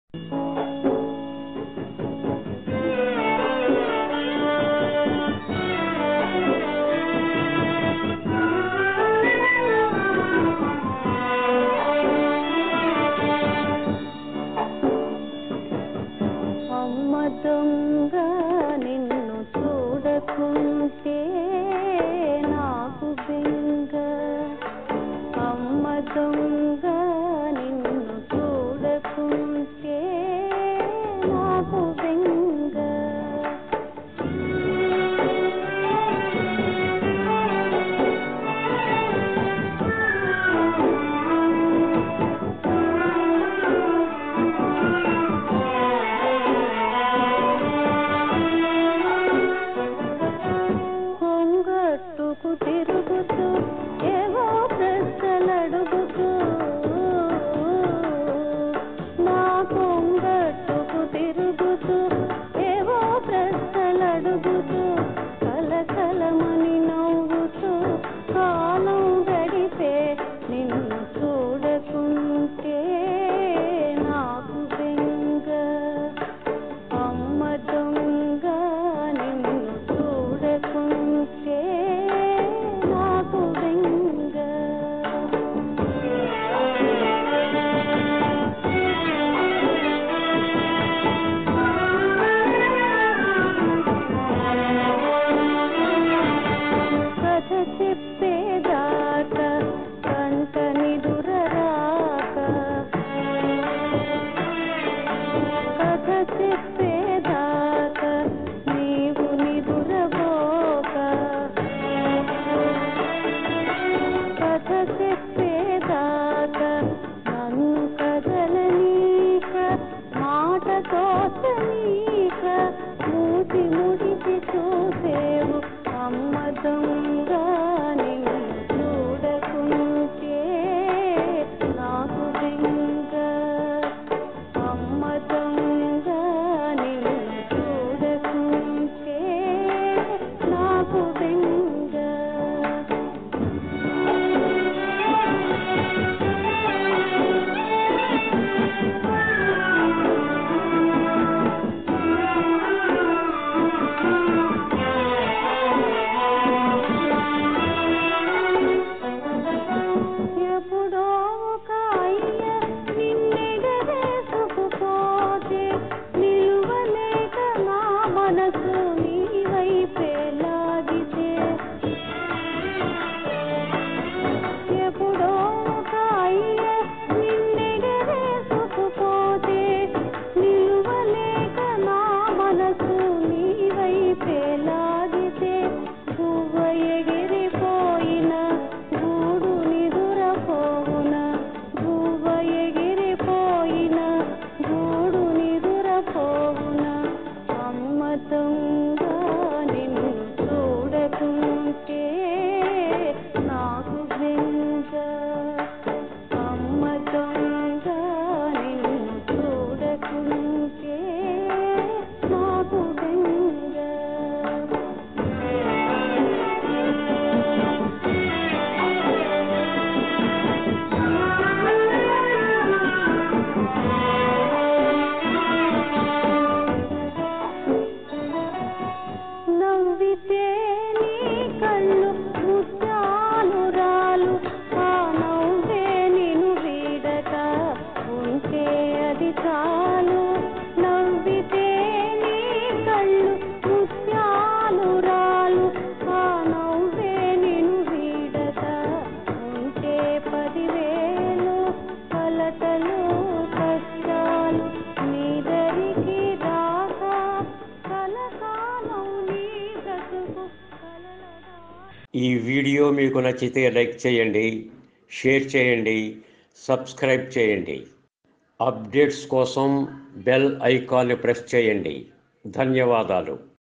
అమ్మ దొంగ నిన్ను చూడకుంటే నాకు బెంగ అమ్మ దొంగ నిన్ను చూడకుంటే నాకు బెంగ కొంగట్టుకు తిరుగుతూ ఏవో ప్రశ్నలడుగుతూ నా కొంగట్టుకు తిరుగుతూ ఏవో ప్రశ్నలడుగుతూ కలకలమని నవ్వుతూ కాలం గడిపే నిన్ను చూడకుంటే నాకు బెంగ అమ్మ దొంగ నిన్ను చూడకుంటే నాకు బెంగ కథ చెప్పేదాకా కంట నిదురరాక కథ చెప్పేదాకా నీవు నిదురబోక కథ చెప్పేదాకా నన్ను కదలనీక మాట తోచనీక మూతి ముడిచి చూసేవు అమ్మ దొంగ నిన్ను చూడకుంటే నాకు బెంగ అమ్మ దొంగ నిన్ను చూడకుంటే నాకు బెంగ ఎప్పుడో ఒక అయ్య నిన్నెగరేసుకుపోతే నిలువలేక నా మనసు నీ వైపే లాగితే ఎప్పుడో ఒక అయ్య నిన్నెగరేసుకుపోతే నిలువలేక నా మనసు నీ వైపే లాగితే గువ్వ ఎగిరిపోయిన గూడు నిదురపోవున గువ్వ ఎగిరిపోయిన గూడు నిదురపోవున అమ్మ దొంగ నిన్ను చూడకుంటే నాకు బెంగ అమ్మ దొంగ నిన్ను చూడకుంటే నాకు బెంగ నవ్వితే నీ కళ్ళు ముత్యాలురాలు ఆ నవ్వే నిన్ను వీడక ఉంటే అది చాలు నవ్వితే నీ కళ్ళు ముత్యాలురాలు ఆ నవ్వే నిన్ను వీడక ఉంటే పదివేలు కలతలు కష్టాలు నీదరికి రాక కలకాలం నీ బ్రతుకు కలలగా ఈ వీడియో మీకు నచ్చితే లైక్ చేయండి షేర్ చేయండి సబ్స్క్రైబ్ చేయండి అప్డేట్స్ కోసం బెల్ ఐకాన్ని ప్రెస్ చేయండి ధన్యవాదాలు